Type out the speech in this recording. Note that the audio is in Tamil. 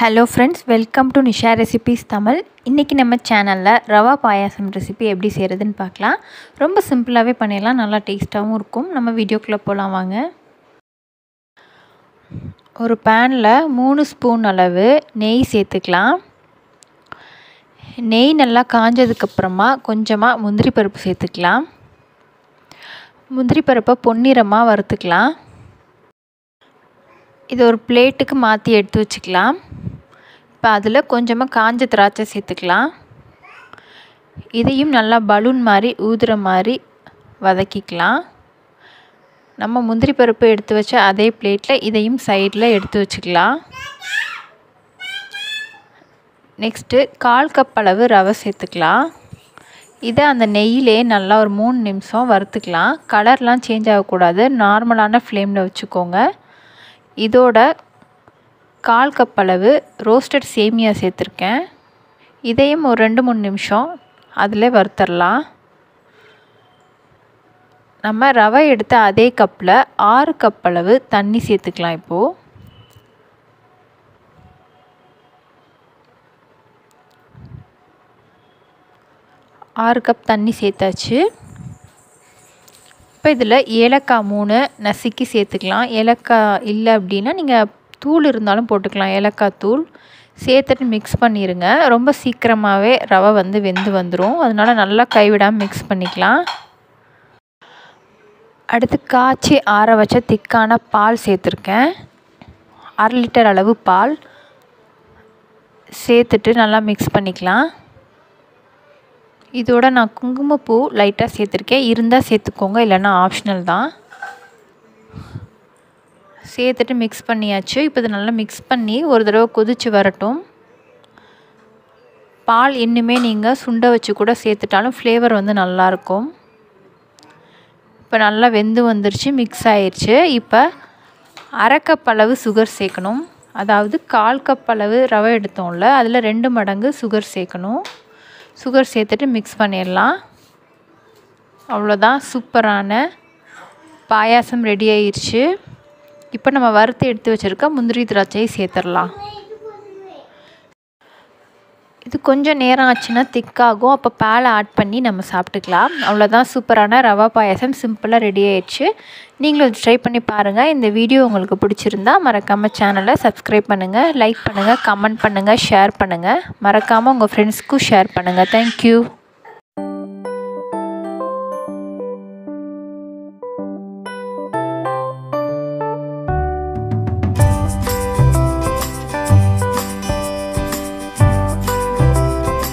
hello friends welcome to Nisha recipes Tamil இன்றைக்கி நம்ம சேனலில் ரவா பாயாசம் ரெசிபி எப்படி செய்கிறதுன்னு பார்க்கலாம் ரொம்ப சிம்பிளாகவே பண்ணிடலாம் நல்லா டேஸ்ட்டாகவும் இருக்கும் நம்ம வீடியோக்குள்ளே போகலாம் வாங்க ஒரு பேனில் மூணு ஸ்பூன் அளவு நெய் சேர்த்துக்கலாம் நெய் நல்லா காஞ்சதுக்கப்புறமா கொஞ்சமாக முந்திரி பருப்பு சேர்த்துக்கலாம் முந்திரி பருப்பை பொன்னிறமாக வறுத்துக்கலாம் இது ஒரு பிளேட்டுக்கு மாற்றி எடுத்து வச்சுக்கலாம் இப்போ அதில் கொஞ்சமாக காஞ்ச திராட்சை சேர்த்துக்கலாம் இதையும் நல்லா பலூன் மாதிரி ஊதுற மாதிரி வதக்கிக்கலாம் நம்ம முந்திரி பருப்பு எடுத்து வச்ச அதே பிளேட்டில் இதையும் சைடில் எடுத்து வச்சுக்கலாம் நெக்ஸ்ட்டு கால் கப் அளவு ரவை சேர்த்துக்கலாம் இதை அந்த நெய்யிலே நல்லா ஒரு மூணு நிமிஷம் வறுத்துக்கலாம் கலர்லாம் சேஞ்ச் ஆகக்கூடாது நார்மலான ஃப்ளேமில் வச்சுக்கோங்க இதோட கால் கப் அளவு ரோஸ்டட் சேமியா சேர்த்துருக்கேன் இதையும் ஒரு ரெண்டு மூணு நிமிஷம் அதில் வறுத்தரலாம் நம்ம ரவை எடுத்த அதே கப்பில் ஆறு கப் அளவு தண்ணி சேர்த்துக்கலாம் இப்போது ஆறு கப் தண்ணி சேர்த்தாச்சு இப்போ இதில் ஏலக்காய் மூணு நசுக்கி சேர்த்துக்கலாம் ஏலக்காய் இல்லை அப்படின்னா நீங்கள் தூள் இருந்தாலும் போட்டுக்கலாம் ஏலக்காய் தூள் சேர்த்துட்டு மிக்ஸ் பண்ணிடுங்க ரொம்ப சீக்கிரமாகவே ரவை வந்து வெந்து வந்துடும் அதனால் நல்லா கைவிடாமல் மிக்ஸ் பண்ணிக்கலாம் அடுத்து காய்ச்சி ஆற வச்ச திக்கான பால் சேர்த்துருக்கேன் அரை லிட்டர் அளவு பால் சேர்த்துட்டு நல்லா மிக்ஸ் பண்ணிக்கலாம் இதோட நான் குங்குமப்பூ லைட்டாக சேர்த்துருக்கேன் இருந்தால் சேர்த்துக்கோங்க இல்லைன்னா ஆப்ஷனல் தான் சேர்த்துட்டு மிக்ஸ் பண்ணியாச்சு இப்போ இதை நல்லா மிக்ஸ் பண்ணி ஒரு தடவை கொதித்து வரட்டும் பால் இன்னுமே நீங்கள் சுண்டை வச்சு கூட சேர்த்துட்டாலும் ஃப்ளேவர் வந்து நல்லாயிருக்கும் இப்போ நல்லா வெந்து வந்துருச்சு மிக்ஸ் ஆயிடுச்சு இப்போ அரை கப் அளவு சுகர் சேர்க்கணும் அதாவது கால் கப் அளவு ரவை எடுத்தோம்ல அதில் ரெண்டு மடங்கு சுகர் சேர்க்கணும் சுகர் சேர்த்துட்டு மிக்ஸ் பண்ணிடலாம் அவ்வளோதான் சூப்பரான பாயாசம் ரெடி ஆயிடுச்சு இப்போ நம்ம வறுத்து எடுத்து வச்சுருக்க முந்திரி திராட்சையை சேர்த்துடலாம் இது கொஞ்சம் நேரம் ஆச்சுன்னா திக்காகும் அப்போ பாலை ஆட் பண்ணி நம்ம சாப்பிட்டுக்கலாம் அவ்வளோதான் சூப்பரான ரவா பாயாசம் சிம்பிளாக ரெடி ஆயிடுச்சு நீங்களும் ட்ரை பண்ணி பாருங்கள் இந்த வீடியோ உங்களுக்கு பிடிச்சிருந்தா மறக்காமல் சேனலை சப்ஸ்கிரைப் பண்ணுங்கள் லைக் பண்ணுங்கள் கமெண்ட் பண்ணுங்கள் ஷேர் பண்ணுங்கள் மறக்காமல் உங்கள் ஃப்ரெண்ட்ஸ்க்கும் ஷேர் பண்ணுங்கள் தேங்க்யூ